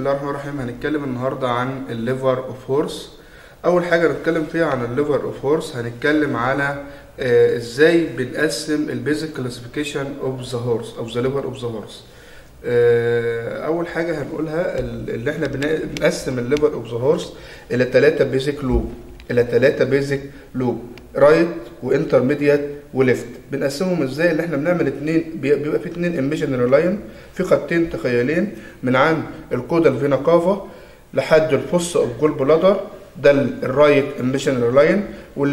الله الرحمن الرحيم هنتكلم النهارده عن الليفر اوف هورس اول حاجه نتكلم فيها عن الليفر اوف هورس هنتكلم على آه، ازاي بنقسم البيزك كلاسيفيكيشن اوف ذا هورس او ذا ليفر اوف ذا هورس اول حاجه هنقولها ال- اللي احنا بنا- بنقسم الليفر اوف ذا هورس الى ثلاثه بيزك لوب الى ثلاثه بيزك لوب رايت وانترميديت وليفت بنقسمهم ازاي اللي احنا بنعمل اتنين بي- بيبقى في اتنين ايميجينري لاين في خطين تخيلين من عند الكودا الفينا كافا لحد الفص اوف جول بلادر ده الرايت ايميجينري لاين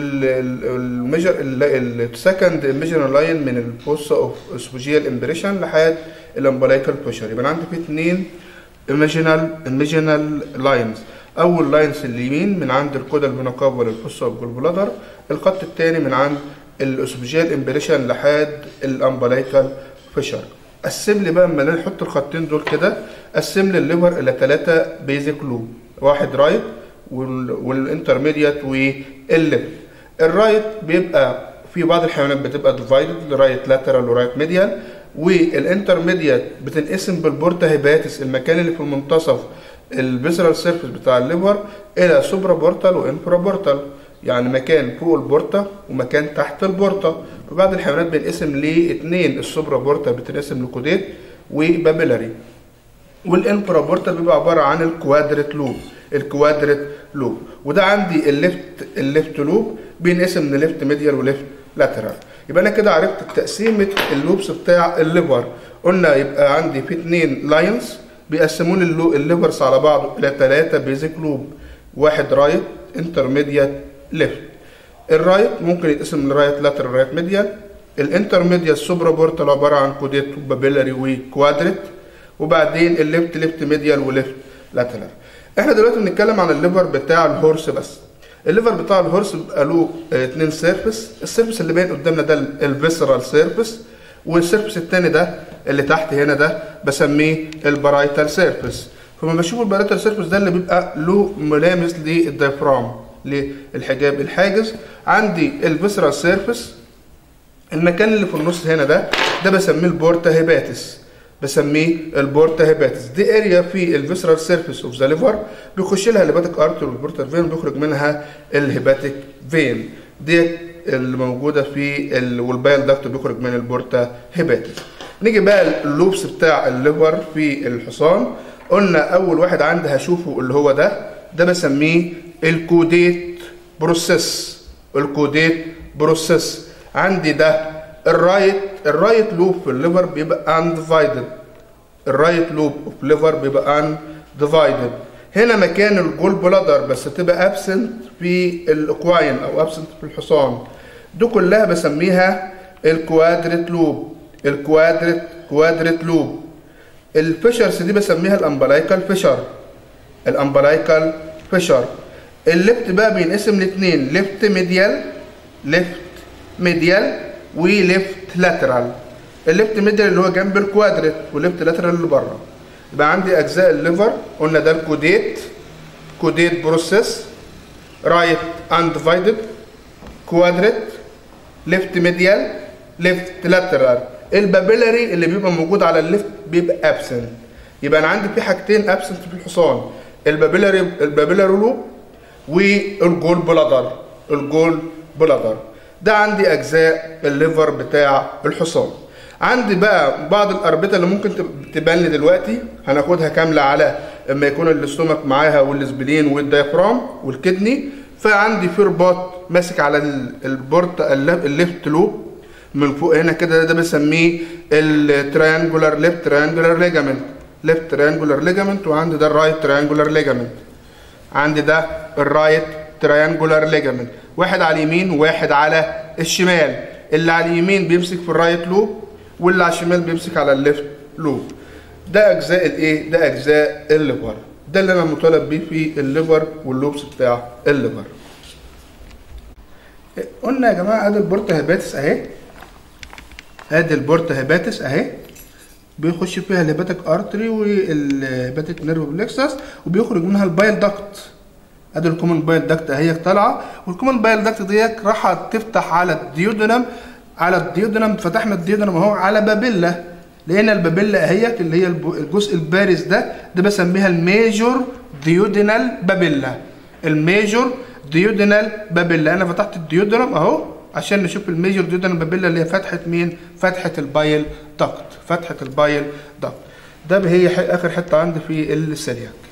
والميجر السكند ايميجينري لاين من الفص اوف اسبوجيال امبريشن لحد الامبلايكال بوشر يبقى عندي في اتنين ايميجينال ايميجينال لاينز اول لاينز اليمين من عند الكودا الفينا كافا للفص اوف جول بلادر الخط الثاني من عند الاسوفيجيال امبريشن لحد الامبلايكال فيشر قسم لي بقى اما نحط الخطين دول كده قسم لي الليفر الى ثلاثه بيزك لوب واحد رايت والانترميديت والليفت الرايت بيبقى في بعض الحيوانات بتبقى ديفايدد لرايت لاترال ورايت ميديال والانترميديت بتنقسم بالبورتا هيباتس المكان اللي في المنتصف الفيسرال سيرفيس بتاع الليفر الى سوبرا بورتال وانفرا بورتال يعني مكان فوق البورتا ومكان تحت البورتا في بعض الحيوانات بينقسم لاثنين السوبرا بورتا بتنقسم لكوديت وبابيلاري والانفرا بورتال بيبقى عباره عن الكوادريت لوب الكوادريت لوب وده عندي الليفت الليفت لوب بينقسم لليفت ميديال وليفت لاترال يبقى انا كده عرفت تقسيمه اللوبس بتاع الليفر قلنا يبقى عندي في اثنين لاينز بيقسموا لي اللو- الليفرز على بعض الى ثلاثه بيزك لوب واحد رايت انترميديات ليفت الرايت ممكن يتقسم لرايت لاترال رايت ميديال الانترميديال سوبرا بورتال عباره عن كوديت وبابيلاري وكوادريت وبعدين الليفت ليفت ميديال وليفت لاترال احنا دلوقتي بنتكلم عن الليفر بتاع الهورس بس الليفر بتاع الهورس بيبقى له اه اتنين سيرفس السيرفس اللي باين قدامنا ده الفيسرال سيرفس والسيرفس التاني ده اللي تحت هنا ده بسميه البرايتال سيرفس فلما بشوف البرايتال سيرفس ده اللي بيبقى له ملامس للديافرام للحجاب الحاجز عندي الفيسرال سيرفس المكان اللي في النص هنا ده ده بسميه البورتا هيباتس بسميه البورتا هيباتس دي اريا في الفيسرال سيرفيس اوف ذا ليفر بيخش لها الهيباتيك ارتر والبورتا فين بيخرج منها الهيباتيك فين دي اللي موجوده في ال... والبايل داكت بيخرج من البورتا هيباتس نيجي بقى اللوبس بتاع الليفر في الحصان قلنا اول واحد عندي هشوفه اللي هو ده ده بسميه الكوديت بروسيس الكوديت بروسيس عندي ده الرايت الرايت لوب في الليفر بيبقى انديفايدد الرايت لوب اوف ليفر بيبقى انديفايدد هنا مكان الجول بلادر بس تبقى ابسنت في الاكواين او ابسنت في الحصان دي كلها بسميها الكوادريت لوب الكوادريت كوادريت لوب الفيشرز دي بسميها الامبلايكال فيشر الامبلايكال فيشر الليفت بقى بينقسم لاثنين ليفت ميديال ليفت ميديال وليفت لاترال الليفت ميديال اللي هو جنب الكوادريت والليفت لاترال اللي بره يبقى عندي اجزاء الليفر قلنا ده الكوديت كوديت بروسيس رايت اندفايدد كوادريت ليفت ميديال ليفت لاترال البابيلاري اللي بيبقى موجود على الليفت بيبقى ابسنت يبقى انا عندي في حاجتين ابسنت في الحصان البابيلاري البابيلاري لوب والجول بلادر الجول بلادر ده عندي اجزاء الليفر بتاع الحصان عندي بقى بعض الاربطه اللي ممكن تب- تبان لي دلوقتي هناخدها كامله على اما يكون الاستومك معاها والسبلين والديافرام والكدني فعندي في رباط ماسك على ال- البورت اللف- الليفت لوب من فوق هنا كده ده بسميه التريانجولار ليفت تريانجولار ليجامنت ليفت تريانجولار ليجامنت وعندي ده الرايت تريانجولار ليجامنت عندي ده الرايت تريانجولار ليجامنت واحد على اليمين وواحد على الشمال اللي على اليمين بيمسك في الرايت لوب واللي على الشمال بيمسك على الليفت لوب ده اجزاء الايه ده اجزاء الليفر ده اللي انا مطالب بيه في الليفر واللوبس بتاع الليفر قلنا يا جماعه ادي البورتا هيباتس اهي ادي البورتا هيباتس اهي بيخش فيها الهيباتيك ارتري والهيباتيك نيرف بلكسس وبيخرج منها البايل داكت ادي الكومن بايل داكت اهي طالعه والكومن بايل داكت ديت راح تفتح على الديودنم على الديودنم فتحنا الديودنم اهو على بابيلا لقينا البابيلا اهيت اللي هي الب- الجزء البارز ده ده بسميها الميجور ديودينال بابيلا الميجور ديودينال بابيلا انا فتحت الديودرم اهو عشان نشوف الميجور ديودينال بابيلا اللي هي فتحه مين فتحه البايل داكت فتحه البايل داكت ده هي ح- اخر حته عندي في السلياك